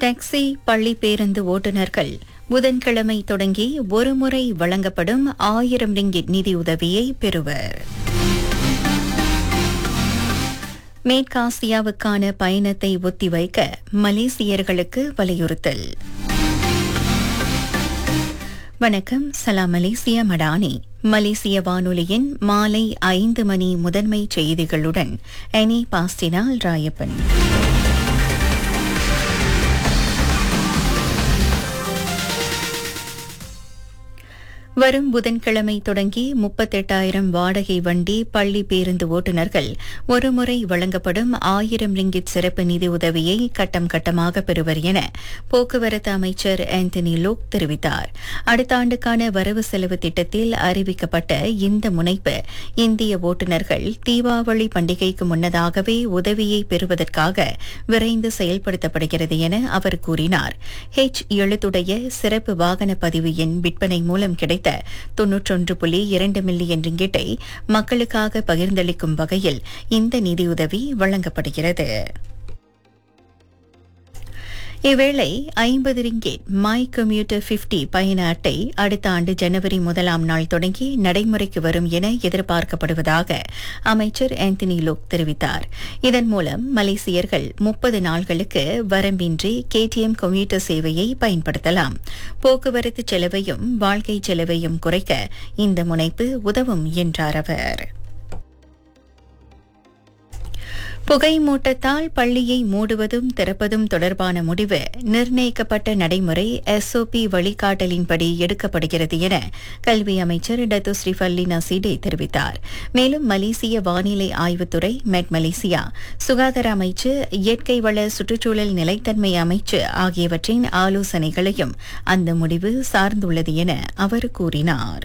Taxi பள்ளி பேருந்து ஓட்டுநர்கள் புதன்கிழமை தொடங்கி ஒருமுறை வழங்கப்படும் ஆயிரம் ரிங்கிட் நிதியுதவியை பெறுவர் மேற்காசியாவுக்கான பயணத்தை ஒத்திவைக்க மலேசியர்களுக்கு வலியுறுத்தல் வணக்கம் சலாம் மலேசியா மடானி மலேசிய வானொலியின் மாலை ஐந்து மணி முதன்மை செய்திகளுடன் எனி பாஸ்டினால் ராயப்பன் வரும் புதன்கிழமை தொடங்கி முப்பத்தெட்டாயிரம் வாடகை வண்டி பள்ளி பேருந்து ஓட்டுநர்கள் ஒருமுறை வழங்கப்படும் ஆயிரம் ரிங்கிட் சிறப்பு நிதி உதவியை கட்டம் கட்டமாக பெறுவர் என போக்குவரத்து அமைச்சர் ஆந்தனி லோக் தெரிவித்தார் அடுத்த ஆண்டுக்கான வரவு செலவு திட்டத்தில் அறிவிக்கப்பட்ட இந்த முனைப்பு இந்திய ஓட்டுநர்கள் தீபாவளி பண்டிகைக்கு முன்னதாகவே உதவியை பெறுவதற்காக விரைந்து செயல்படுத்தப்படுகிறது என அவர் கூறினார் ஹெச் எழுத்துடைய சிறப்பு வாகன பதிவு எண் விற்பனை மூலம் கிடைத்த தொன்னூற்றொன்று புள்ளி இரண்டு மில்லியன் ரிங்கிட்டை மக்களுக்காக பகிர்ந்தளிக்கும் வகையில் இந்த நிதியுதவி வழங்கப்படுகிறது இவ்வேளை ஐம்பது ரிங்கேட் மை கம்யூட்டர் பிப்டி பயண அட்டை அடுத்த ஆண்டு ஜனவரி முதலாம் நாள் தொடங்கி நடைமுறைக்கு வரும் என எதிர்பார்க்கப்படுவதாக அமைச்சர் ஆந்தனி லோக் தெரிவித்தார் இதன் மூலம் மலேசியர்கள் முப்பது நாள்களுக்கு வரம்பின்றி கேடிஎம் கம்யூட்டர் சேவையை பயன்படுத்தலாம் போக்குவரத்து செலவையும் வாழ்க்கை செலவையும் குறைக்க இந்த முனைப்பு உதவும் என்றார் அவர் புகை மூட்டத்தால் பள்ளியை மூடுவதும் திறப்பதும் தொடர்பான முடிவு நிர்ணயிக்கப்பட்ட நடைமுறை எஸ்ஓபி வழிகாட்டலின்படி எடுக்கப்படுகிறது என கல்வி அமைச்சர் டத்து ஸ்ரீஃபல்லி நசீடே தெரிவித்தார் மேலும் மலேசிய வானிலை ஆய்வுத்துறை மெட் மலேசியா சுகாதார அமைச்சு இயற்கை வள சுற்றுச்சூழல் நிலைத்தன்மை அமைச்சு ஆகியவற்றின் ஆலோசனைகளையும் அந்த முடிவு சார்ந்துள்ளது என அவர் கூறினார்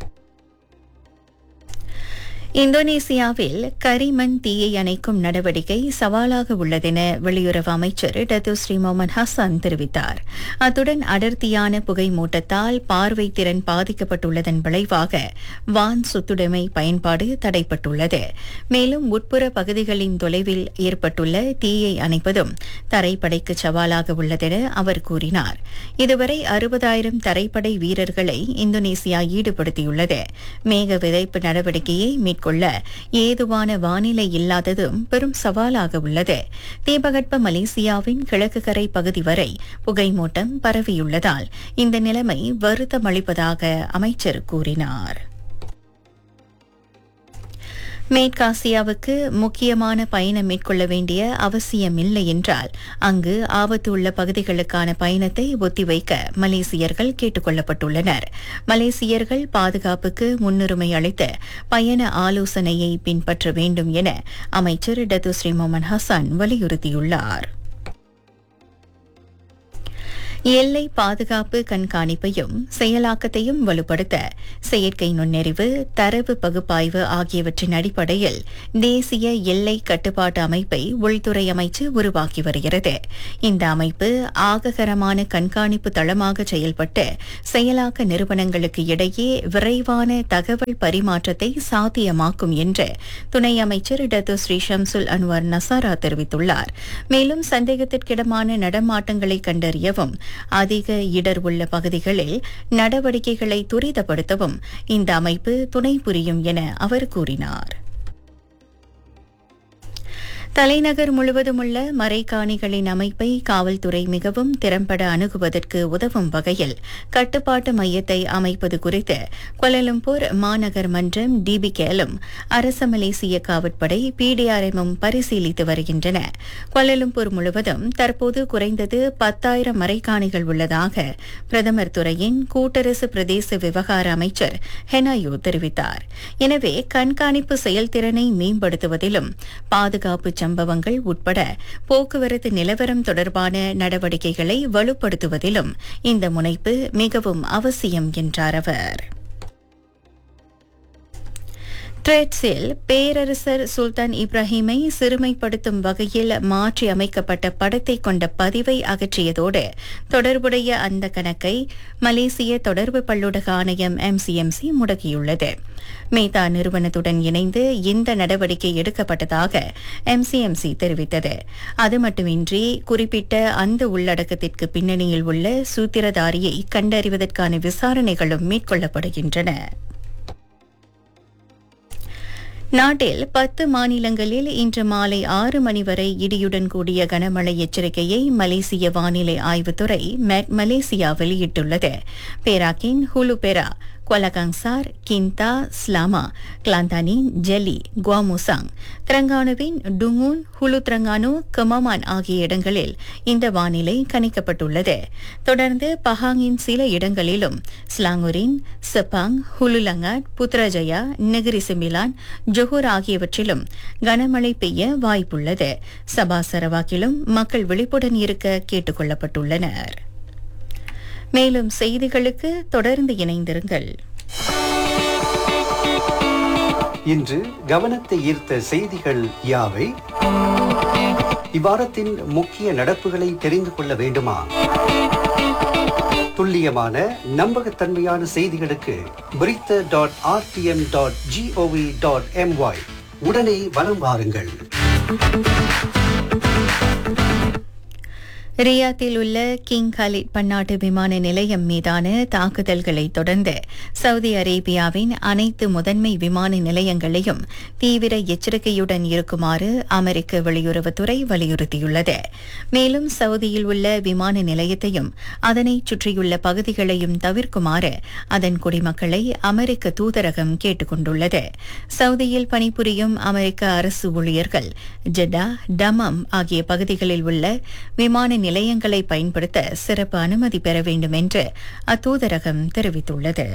இந்தோனேசியாவில் கரிமண் தீயை அணைக்கும் நடவடிக்கை சவாலாக உள்ளதென வெளியுறவு அமைச்சர் டத்து ஸ்ரீ மொமன் ஹசன் தெரிவித்தார் அத்துடன் அடர்த்தியான புகை மூட்டத்தால் பார்வை திறன் பாதிக்கப்பட்டுள்ளதன் விளைவாக வான் சொத்துடைமை பயன்பாடு தடைப்பட்டுள்ளது மேலும் உட்புற பகுதிகளின் தொலைவில் ஏற்பட்டுள்ள தீயை அணைப்பதும் தரைப்படைக்கு சவாலாக உள்ளதென அவர் கூறினார் இதுவரை அறுபதாயிரம் தரைப்படை வீரர்களை இந்தோனேசியா ஈடுபடுத்தியுள்ளது மேக விதைப்பு நடவடிக்கையை மேற்கொள்ள ஏதுவான வானிலை இல்லாததும் பெரும் சவாலாக உள்ளது தீபகற்ப மலேசியாவின் கிழக்கு கரை பகுதி வரை புகைமூட்டம் பரவியுள்ளதால் இந்த நிலைமை வருத்தமளிப்பதாக அமைச்சர் கூறினார் மேற்காசியாவுக்கு முக்கியமான பயணம் மேற்கொள்ள வேண்டிய அவசியமில்லை என்றால் அங்கு ஆபத்து உள்ள பகுதிகளுக்கான பயணத்தை ஒத்திவைக்க மலேசியர்கள் கேட்டுக் கொள்ளப்பட்டுள்ளனர் மலேசியர்கள் பாதுகாப்புக்கு முன்னுரிமை அளித்து பயண ஆலோசனையை பின்பற்ற வேண்டும் என அமைச்சர் டத்து ஸ்ரீ மொமன் ஹசான் வலியுறுத்தியுள்ளார் எல்லை பாதுகாப்பு கண்காணிப்பையும் செயலாக்கத்தையும் வலுப்படுத்த செயற்கை நுண்ணறிவு தரவு பகுப்பாய்வு ஆகியவற்றின் அடிப்படையில் தேசிய எல்லை கட்டுப்பாட்டு அமைப்பை உள்துறை அமைச்சு உருவாக்கி வருகிறது இந்த அமைப்பு ஆககரமான கண்காணிப்பு தளமாக செயல்பட்டு செயலாக்க நிறுவனங்களுக்கு இடையே விரைவான தகவல் பரிமாற்றத்தை சாத்தியமாக்கும் என்று துணை அமைச்சர் Datuk Seri Shamsul Anwar Nasarah தெரிவித்துள்ளார் மேலும் சந்தேகத்திற்கிடமான நடமாட்டங்களை கண்டறியவும் அதிக இடர் உள்ள பகுதிகளில் நடவடிக்கைகளை துரிதப்படுத்தவும் இந்த அமைப்பு துணை புரியும் என அவர் கூறினார் தலைநகர் முழுவதும் உள்ள மறைக்காணிகளின் அமைப்பை காவல்துறை மிகவும் திறம்பட அணுகுவதற்கு உதவும் வகையில் கட்டுப்பாட்டு மையத்தை அமைப்பது குறித்து கொலலம்பூர் மாநகர் மன்றம் டிபிகேலும் அரச மலேசிய காவற்படை பிடிஆர்எம்மும் பரிசீலித்து வருகின்றன கொலலம்பூர் முழுவதும் தற்போது குறைந்தது பத்தாயிரம் மறைக்காணிகள் உள்ளதாக பிரதமர் துறையின் கூட்டரசு பிரதேச விவகார அமைச்சர் ஹெனாயோ தெரிவித்தார் எனவே கண்காணிப்பு செயல்திறனை மேம்படுத்துவதிலும் பாதுகாப்பு சம்பவங்கள் உட்பட போக்குவரத்து நிலவரம் தொடர்பான நடவடிக்கைகளை வலுப்படுத்துவதிலும் இந்த முனைப்பு மிகவும் அவசியம் என்றார் அவர் ட்ரெட்ஸில் பேரரசர் சுல்தான் இப்ராஹிமை சிறுமைப்படுத்தும் வகையில் மாற்றி அமைக்கப்பட்ட படத்தை கொண்ட பதிவை அகற்றியதோடு தொடர்புடைய அந்த கணக்கை மலேசிய தொடர்பு பல்லூடக ஆணையம் எம்சிஎம்சி முடக்கியுள்ளது மேதா நிறுவனத்துடன் இணைந்து இந்த நடவடிக்கை எடுக்கப்பட்டதாக எம்சிஎம்சி தெரிவித்தது அது மட்டுமின்றி குறிப்பிட்ட அந்த உள்ளடக்கத்திற்கு பின்னணியில் உள்ள சூத்திரதாரியை கண்டறிவதற்கான விசாரணைகளும் மேற்கொள்ளப்படுகின்றன நாட்டில் பத்து மாநிலங்களில் இன்று மாலை ஆறு மணி வரை இடியுடன் கூடிய கனமழை எச்சரிக்கையை மலேசிய வானிலை ஆய்வுத்துறை மெட் மலேசியா வெளியிட்டுள்ளது பேராக்கின் ஹுலுபெரா கொலகங்சார் கிந்தா ஸ்லாமா கிளாந்தானின் ஜெலி குவாமுசாங் திரங்கானுவின் டுங்கூன் ஹுலு திரங்கானு கமமான் ஆகிய இடங்களில் இந்த வானிலை கணிக்கப்பட்டுள்ளது தொடர்ந்து பஹாங்கின் சில இடங்களிலும் ஸ்லாங்கூரின் Sepang Hulu Langat Putrajaya Negeri Sembilan Johor ஆகியவற்றிலும் கனமழை பெய்ய வாய்ப்புள்ளது சபா சரவாக்கிலும் மக்கள் விழிப்புடன் இருக்க கேட்டுக் கொள்ளப்பட்டுள்ளனர் மேலும் செய்திகளுக்கு தொடர்ந்து இணைந்திருங்கள் இன்று கவனத்தை ஈர்த்த செய்திகள் யாவை இவ்வாரத்தின் முக்கிய நடப்புகளை தெரிந்து கொள்ள வேண்டுமா துல்லியமான நம்பகத்தன்மையான செய்திகளுக்கு Berita dot RTM dot GOV dot MY உடனே வலம் வாருங்கள் ரியாத்தில் உள்ள கிங் காலிட் பன்னாட்டு விமான நிலையம் மீதான தாக்குதல்களை தொடர்ந்து சவுதி அரேபியாவின் அனைத்து முதன்மை விமான நிலையங்களையும் தீவிர எச்சரிக்கையுடன் இருக்குமாறு அமெரிக்க வெளியுறவுத்துறை வலியுறுத்தியுள்ளது மேலும் சவுதியில் உள்ள விமான நிலையத்தையும் அதனை சுற்றியுள்ள பகுதிகளையும் தவிர்க்குமாறு அதன் குடிமக்களை அமெரிக்க தூதரகம் கேட்டுக் கொண்டுள்ளது சவுதியில் பணிபுரியும் அமெரிக்க அரசு ஊழியர்கள் ஜெட்டா டமம் ஆகிய பகுதிகளில் உள்ள விமான நிலையங்களை பயன்படுத்த சிறப்பு அனுமதி பெற வேண்டும் என்று அத்தூதரகம் தெரிவித்துள்ளது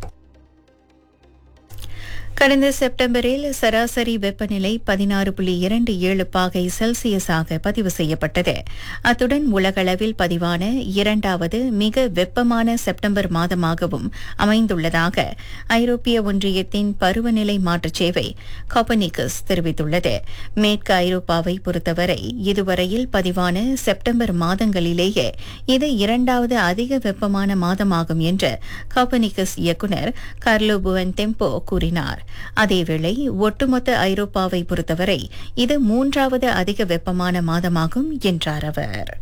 கடந்த செப்டம்பரில் சராசரி வெப்பநிலை பதினாறு புள்ளி இரண்டு ஏழு பாகை செல்சியஸாக பதிவு செய்யப்பட்டது அத்துடன் உலகளவில் பதிவான இரண்டாவது மிக வெப்பமான செப்டம்பர் மாதமாகவும் அமைந்துள்ளதாக ஐரோப்பிய ஒன்றியத்தின் பருவநிலை மாற்றச் சேவை காப்பனிகஸ் தெரிவித்துள்ளது மேற்கு ஐரோப்பாவை பொறுத்தவரை இதுவரையில் பதிவான செப்டம்பர் மாதங்களிலேயே இது இரண்டாவது அதிக வெப்பமான மாதமாகும் என்று காப்பனிகஸ் இயக்குநர் கார்லோ புவன் தெம்போ கூறினார் அதேவேளை ஒட்டுமொத்த ஐரோப்பாவை பொறுத்தவரை இது மூன்றாவது அதிக வெப்பமான மாதமாகும் என்றார் அவர்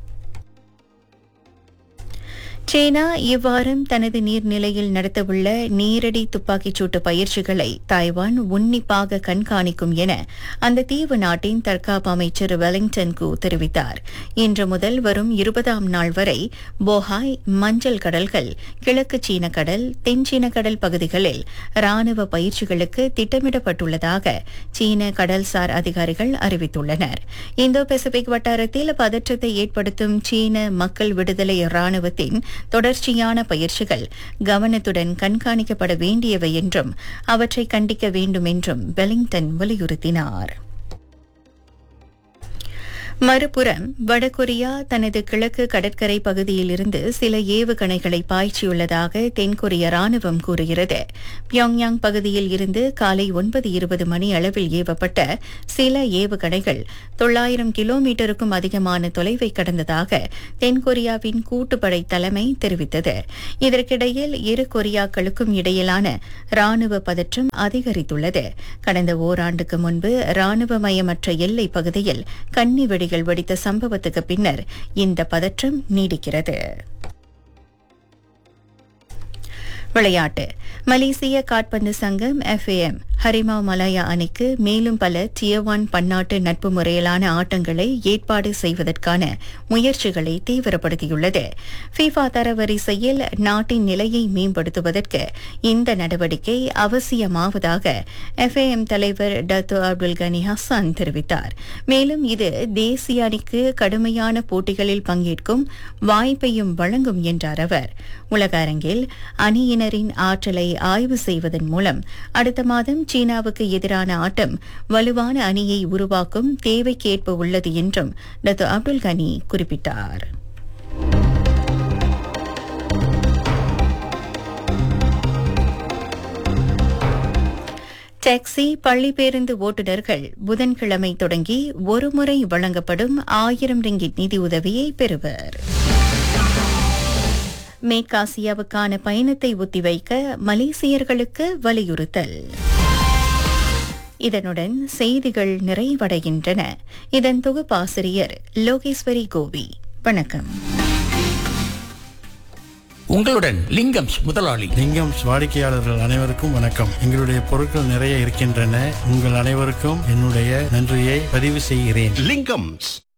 சீனா இவ்வாரம் தனது நீர்நிலையில் நடத்தவுள்ள நேரடி துப்பாக்கிச் சூட்டு பயிற்சிகளை தாய்வான் உன்னிப்பாக கண்காணிக்கும் என அந்த தீவு நாட்டின் தற்காப்பு அமைச்சர் வெலிங்டன் கு தெரிவித்தார் இன்று முதல் வரும் இருபதாம் நாள் வரை போஹாய் மஞ்சள் கடல்கள் கிழக்கு சீன கடல் தென் சீன கடல் பகுதிகளில் ராணுவ பயிற்சிகளுக்கு திட்டமிடப்பட்டுள்ளதாக சீன கடல்சார் அதிகாரிகள் அறிவித்துள்ளனர் இந்தோ பசிபிக் வட்டாரத்தில் பதற்றத்தை ஏற்படுத்தும் சீன மக்கள் விடுதலை ராணுவத்தின் தொடர்ச்சியான பயிற்சிகள் கவனத்துடன் கண்காணிக்கப்பட வேண்டியவை என்றும் அவற்றை கண்டிக்க வேண்டும் என்றும் வெலிங்டன் வலியுறுத்தினார் மறுபுறம் வடகொரியா தனது கிழக்கு கடற்கரை பகுதியிலிருந்து சில ஏவுகணைகளை பாய்ச்சியுள்ளதாக தென்கொரிய ராணுவம் கூறுகிறது பியோங்யாங் பகுதியில் இருந்து காலை ஒன்பது இருபது மணி அளவில் ஏவப்பட்ட சில ஏவுகணைகள் தொள்ளாயிரம் கிலோமீட்டருக்கும் அதிகமான தொலைவை கடந்ததாக தென்கொரியாவின் கூட்டுப்படை தலைமை தெரிவித்தது இதற்கிடையில் இரு கொரியாக்களுக்கும் இடையிலான ராணுவ பதற்றம் அதிகரித்துள்ளது கடந்த ஓராண்டுக்கு முன்பு ராணுவமயமற்ற எல்லை பகுதியில் கன்னி வெடிகள் வெடித்த சம்பவத்துக்கு பின்னர் இந்த பதற்றம் நீடிக்கிறது விளையாட்டு மலேசிய காட்பந்து சங்கம் எஃப்ஏஎம் ஹரிமா மலாயா அணிக்கு மேலும் பல டியர் ஒன் பன்னாட்டு நட்பு முறையிலான ஆட்டங்களை ஏற்பாடு செய்வதற்கான முயற்சிகளை தீவிரப்படுத்தியுள்ளது ஃபீஃபா தரவரிசையில் நாட்டின் நிலையை மேம்படுத்துவதற்கு இந்த நடவடிக்கை அவசியமாவதாக எஃப்ஏஎம் தலைவர் டத்து அப்துல் கனி ஹசான் தெரிவித்தார் மேலும் இது தேசிய அணிக்கு கடுமையான போட்டிகளில் பங்கேற்கும் வாய்ப்பையும் வழங்கும் என்றார் அவர் உலக அரங்கில் அணியினரின் ஆற்றலை ஆய்வு செய்வதன் மூலம் அடுத்த மாதம் சீனாவுக்கு எதிரான ஆட்டம் வலுவான அணியை உருவாக்கும் தேவைக்கேற்ப உள்ளது என்றும் டத்து அப்துல் கனி குறிப்பிட்டார் டாக்ஸி பள்ளி பேருந்து ஓட்டுநர்கள் புதன்கிழமை தொடங்கி ஒருமுறை வழங்கப்படும் ஆயிரம் ரிங்கிட் நிதியுதவியை பெறுவர் மேற்காசியாவுக்கான பயணத்தை ஒத்திவைக்க மலேசியர்களுக்கு வலியுறுத்தல் இதனுடன் செய்திகள் நிறைவடைகின்றன இதன் தொகுப்பாசிரியர் லோகேஸ்வரி கோவி வணக்கம் உங்களுடன் லிங்கம்ஸ் முதலாளி லிங்கம் வாடிக்கையாளர்கள் அனைவருக்கும் வணக்கம் எங்களுடைய பொருட்கள் நிறைய இருக்கின்றன உங்கள் அனைவருக்கும் என்னுடைய நன்றியை பதிவு செய்கிறேன் Linkums.